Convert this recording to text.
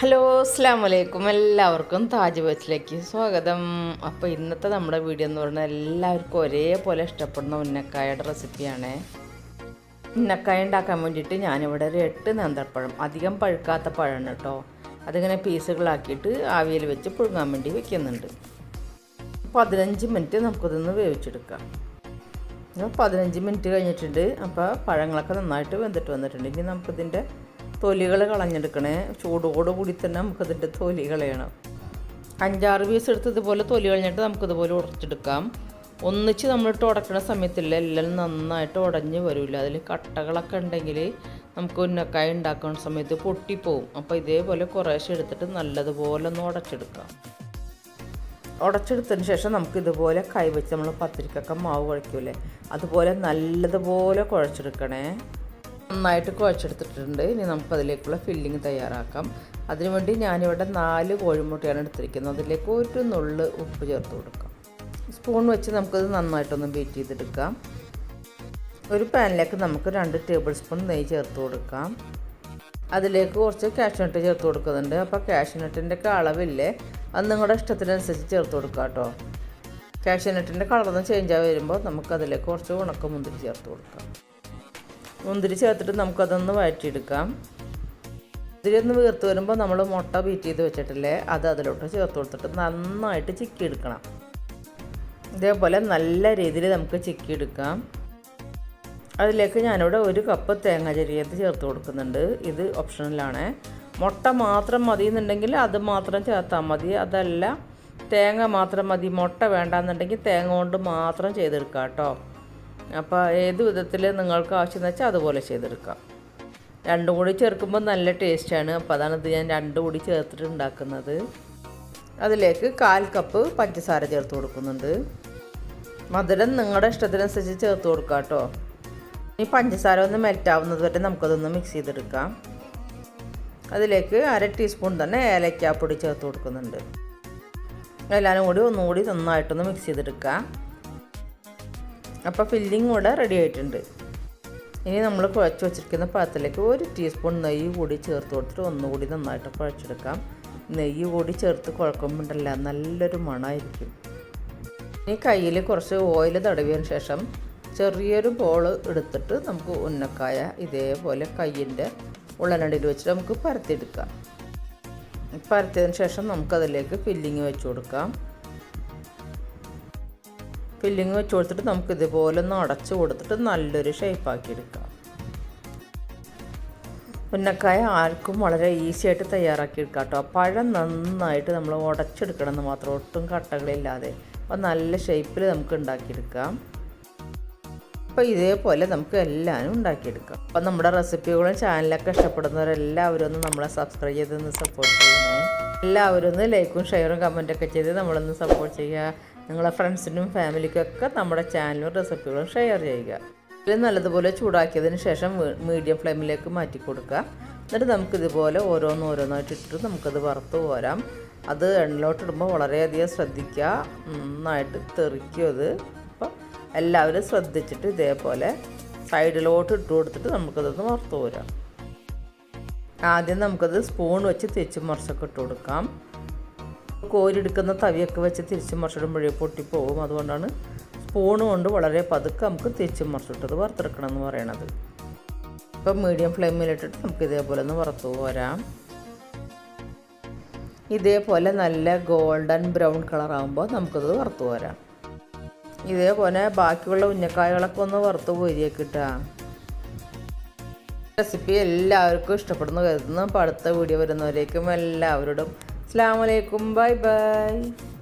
hello അസ്സാം വലൈക്കും എല്ലാവർക്കും താജ് ബച്ചിലേക്ക് സ്വാഗതം അപ്പോൾ ഇന്നത്തെ നമ്മുടെ വീഡിയോ എന്ന് പറഞ്ഞാൽ എല്ലാവർക്കും ഒരേപോലെ ഇഷ്ടപ്പെടുന്ന ഉന്നക്കായയുടെ റെസിപ്പിയാണ് ഉന്നക്കായ ഉണ്ടാക്കാൻ വേണ്ടിയിട്ട് ഞാനിവിടെ ഒരു എട്ട് നേന്ത്രപ്പഴം അധികം പഴുക്കാത്ത പഴമാണ് കേട്ടോ അതിങ്ങനെ പീസുകളാക്കിയിട്ട് ആവിയിൽ വെച്ച് പുഴുങ്ങാൻ വേണ്ടി വെക്കുന്നുണ്ട് പതിനഞ്ച് മിനിറ്റ് നമുക്കിതൊന്ന് വേവിച്ചെടുക്കാം അപ്പോൾ പതിനഞ്ച് മിനിറ്റ് കഴിഞ്ഞിട്ടുണ്ട് അപ്പോൾ പഴങ്ങളൊക്കെ നന്നായിട്ട് വെന്തിട്ട് വന്നിട്ടുണ്ട് ഇനി നമുക്കിതിൻ്റെ തൊലികൾ കളഞ്ഞെടുക്കണേ ചൂടോടുകൂടി തന്നെ നമുക്കതിൻ്റെ തൊലി കളയണം അഞ്ചാറ് പീസ് എടുത്ത് ഇതുപോലെ തൊലി കളഞ്ഞിട്ട് നമുക്കിതുപോലെ ഉടച്ചെടുക്കാം ഒന്നിച്ച് നമ്മളിട്ട് ഉടക്കണ സമയത്തില്ല എല്ലാം നന്നായിട്ട് ഉടഞ്ഞ് വരില്ല അതിൽ കട്ടകളൊക്കെ ഉണ്ടെങ്കിൽ നമുക്ക് ഉന്നക്കായ ഉണ്ടാക്കുന്ന സമയത്ത് പൊട്ടിപ്പോവും അപ്പോൾ ഇതേപോലെ കുറേശ്ശെ എടുത്തിട്ട് നല്ലതുപോലെ ഒന്ന് ഉടച്ചെടുക്കാം ഉടച്ചെടുത്തതിന് ശേഷം നമുക്ക് ഇതുപോലെ കൈവച്ച് നമ്മൾ പത്തിരിക്കൊക്കെ മാവ് കുഴയ്ക്കൂലേ അതുപോലെ നല്ലതുപോലെ കുഴച്ചെടുക്കണേ നന്നായിട്ട് കുഴച്ചെടുത്തിട്ടുണ്ട് ഇനി നമുക്കതിലേക്കുള്ള ഫില്ലിങ് തയ്യാറാക്കാം അതിനുവേണ്ടി ഞാനിവിടെ നാല് കോഴിമുട്ടയാണ് എടുത്തിരിക്കുന്നത് അതിലേക്ക് ഒരു നുള്ള് ഉപ്പ് ചേർത്ത് കൊടുക്കാം സ്പൂൺ വെച്ച് നമുക്കത് നന്നായിട്ടൊന്ന് ബീറ്റ് ചെയ്തെടുക്കാം ഒരു പാനിലേക്ക് നമുക്ക് രണ്ട് ടേബിൾ സ്പൂൺ നെയ്യ് ചേർത്ത് കൊടുക്കാം അതിലേക്ക് കുറച്ച് കാഷ്നട്ട് ചേർത്ത് കൊടുക്കുന്നുണ്ട് അപ്പോൾ കാഷ്നട്ടിൻ്റെ ഒക്കെ അളവില്ലേ അത് നിങ്ങളുടെ ഇഷ്ടത്തിനനുസരിച്ച് ചേർത്ത് കൊടുക്കുക കേട്ടോ കാഷ്നട്ടിൻ്റെ കളറൊന്ന് ചേഞ്ച് ആയി വരുമ്പോൾ നമുക്കതിലേക്ക് കുറച്ച് ഉണക്ക മുന്തിരി ചേർത്ത് കൊടുക്കാം മുന്തിരി ചേർത്തിട്ട് നമുക്കതൊന്ന് വഴറ്റിയെടുക്കാം മുന്തിരി ഒന്ന് വീർത്ത് വരുമ്പോൾ നമ്മൾ മുട്ട ബീറ്റ് ചെയ്ത് വെച്ചിട്ടില്ലേ അത് അതിലോട്ട് ചേർത്ത് കൊടുത്തിട്ട് നന്നായിട്ട് ചിക്കി എടുക്കണം ഇതേപോലെ നല്ല രീതിയിൽ നമുക്ക് ചിക്കി എടുക്കാം അതിലേക്ക് ഞാനിവിടെ ഒരു കപ്പ് തേങ്ങ ചെറിയത് ചേർത്ത് കൊടുക്കുന്നുണ്ട് ഇത് ഓപ്ഷണലാണ് മുട്ട മാത്രം മതി എന്നുണ്ടെങ്കിൽ അത് മാത്രം ചേർത്താൽ മതി അതല്ല തേങ്ങ മാത്രം മതി മുട്ട വേണ്ടാന്നുണ്ടെങ്കിൽ തേങ്ങ കൊണ്ട് മാത്രം ചെയ്തെടുക്കാം കേട്ടോ അപ്പോൾ ഏത് വിധത്തിൽ നിങ്ങൾക്ക് ആവശ്യം വെച്ചാൽ അതുപോലെ ചെയ്തെടുക്കാം രണ്ടും കൂടി ചേർക്കുമ്പോൾ നല്ല ടേസ്റ്റാണ് അപ്പോൾ അതാണ് ഇത് ഞാൻ രണ്ടും കൂടി ചേർത്തിട്ട് ഉണ്ടാക്കുന്നത് അതിലേക്ക് കാൽ കപ്പ് പഞ്ചസാര ചേർത്ത് കൊടുക്കുന്നുണ്ട് മധുരം നിങ്ങളുടെ ഇഷ്ടത്തിനനുസരിച്ച് ചേർത്ത് കൊടുക്കാം കേട്ടോ ഈ പഞ്ചസാര ഒന്ന് മെൽറ്റാവുന്നത് വരെ നമുക്കതൊന്ന് മിക്സ് ചെയ്തെടുക്കാം അതിലേക്ക് അര ടീസ്പൂൺ തന്നെ ഏലക്കാപ്പൊടി ചേർത്ത് കൊടുക്കുന്നുണ്ട് എല്ലാവരും കൂടി ഒന്നുകൂടി നന്നായിട്ടൊന്ന് മിക്സ് ചെയ്തെടുക്കാം അപ്പോൾ ഫില്ലിംഗ് കൂടെ റെഡി ആയിട്ടുണ്ട് ഇനി നമ്മൾ കുഴച്ച് വെച്ചിരിക്കുന്ന പഴത്തിലേക്ക് ഒരു ടീസ്പൂൺ നെയ്യ് കൂടി ചേർത്ത് കൊടുത്തിട്ട് ഒന്നുകൂടി നന്നായിട്ട് കുഴച്ചെടുക്കാം നെയ്യ് കൂടി ചേർത്ത് കുഴക്കുമ്പോണ്ടല്ല നല്ലൊരു മണമായിരിക്കും ഇനി കയ്യിൽ കുറച്ച് ഓയിൽ തടവിയതിന് ശേഷം ചെറിയൊരു ബോൾ എടുത്തിട്ട് നമുക്ക് ഉന്നക്കായ ഇതേപോലെ കയ്യിൻ്റെ ഉള്ളനടിയിൽ വെച്ചിട്ട് നമുക്ക് പരത്തിയെടുക്കാം പരത്തിയതിന് ശേഷം നമുക്കതിലേക്ക് ഫില്ലിങ് വെച്ച് കൊടുക്കാം ഫില്ലിങ് വെച്ച് കൊടുത്തിട്ട് നമുക്ക് ഇതുപോലെ ഒന്ന് അടച്ച് കൊടുത്തിട്ട് നല്ലൊരു ഷേപ്പാക്കി എടുക്കാം ഉന്നക്കായ ആർക്കും വളരെ ഈസി ആയിട്ട് തയ്യാറാക്കി എടുക്കാം കേട്ടോ പഴം നന്നായിട്ട് നമ്മൾ ഉടച്ചെടുക്കണം എന്ന് മാത്രം ഒട്ടും കട്ടകളില്ലാതെ അപ്പോൾ നല്ല ഷേപ്പിൽ നമുക്ക് ഉണ്ടാക്കിയെടുക്കാം അപ്പോൾ ഇതേപോലെ നമുക്ക് എല്ലാവരും ഉണ്ടാക്കിയെടുക്കാം അപ്പോൾ നമ്മുടെ റെസിപ്പികളും ചാനലൊക്കെ ഇഷ്ടപ്പെടുന്നവരെല്ലാവരും ഒന്ന് നമ്മളെ സബ്സ്ക്രൈബ് ചെയ്തൊന്ന് സപ്പോർട്ട് ചെയ്യണേ എല്ലാവരും ഒന്ന് ലൈക്കും ഷെയറും കമൻറ്റൊക്കെ ചെയ്ത് നമ്മളൊന്ന് സപ്പോർട്ട് ചെയ്യുക നിങ്ങളെ ഫ്രണ്ട്സിനും ഫാമിലിക്കും ഒക്കെ നമ്മുടെ ചാനലും റെസിപ്പികളും ഷെയർ ചെയ്യുക ഇത് നല്ലതുപോലെ ചൂടാക്കിയതിന് ശേഷം മീഡിയം ഫ്ലെയിമിലേക്ക് മാറ്റി കൊടുക്കുക എന്നിട്ട് നമുക്കിതുപോലെ ഓരോന്ന് ഓരോന്നായിട്ട് ഇട്ടിട്ട് നമുക്കത് വറുത്ത് പോരാം അത് എണ്ണയിലോട്ട് ഇടുമ്പോൾ വളരെയധികം ശ്രദ്ധിക്കുക നന്നായിട്ട് തെറിക്കും അത് അപ്പോൾ എല്ലാവരും ശ്രദ്ധിച്ചിട്ട് ഇതേപോലെ സൈഡിലോട്ട് ഇട്ട് കൊടുത്തിട്ട് നമുക്കതൊന്ന് വറുത്ത് പോരാം ആദ്യം നമുക്കത് സ്പൂൺ വെച്ച് തിരിച്ച് മറിച്ചൊക്കെ ഇട്ട് കൊടുക്കാം കോരിയെടുക്കുന്ന തവിയൊക്കെ വെച്ച് തിരിച്ച് മറിച്ചിടുമ്പോഴേ പൊട്ടിപ്പോവും അതുകൊണ്ടാണ് സ്പൂൺ കൊണ്ട് വളരെ പതുക്കെ നമുക്ക് തിരിച്ച് മറിച്ചിട്ടത് വറുത്തെടുക്കണം എന്ന് പറയണത് ഇപ്പം മീഡിയം ഫ്ലെയിമിലിട്ടിട്ട് നമുക്ക് ഇതേപോലെ ഒന്ന് വറുത്ത് പോരാം ഇതേപോലെ നല്ല ഗോൾഡൻ ബ്രൗൺ കളറാകുമ്പോൾ നമുക്കത് വറുത്ത് പോരാം ഇതേപോലെ ബാക്കിയുള്ള ഉന്നക്കായകളൊക്കെ ഒന്ന് വറുത്ത് പോരിയേക്കിട്ടാ റെസിപ്പി എല്ലാവർക്കും ഇഷ്ടപ്പെടുന്നു കരുതുന്നു അപ്പോൾ അടുത്ത വീഡിയോ വരുന്നവരേക്കും എല്ലാവരോടും അസ്സാം വലൈക്കും ബൈ ബൈ